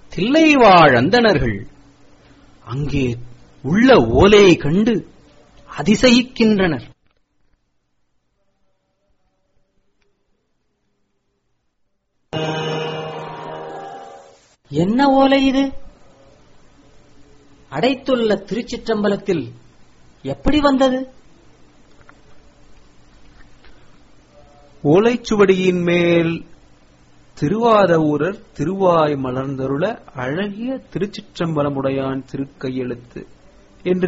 தில்லைவாழ் அந்தணர்கள் அங்கே உள்ள ஓலையை கண்டு அதிசயிக்கின்றனர் என்ன ஓலை இது அடைத்துள்ள திருச்சிற்றம்பலத்தில் எப்படி வந்தது ஓலைச்சுவடியின் மேல் திருவாதவூரர் திருவாய் மலர்ந்தருள அழகிய திருச்சிற்றம்பலமுடையான் திருக்கையெழுத்து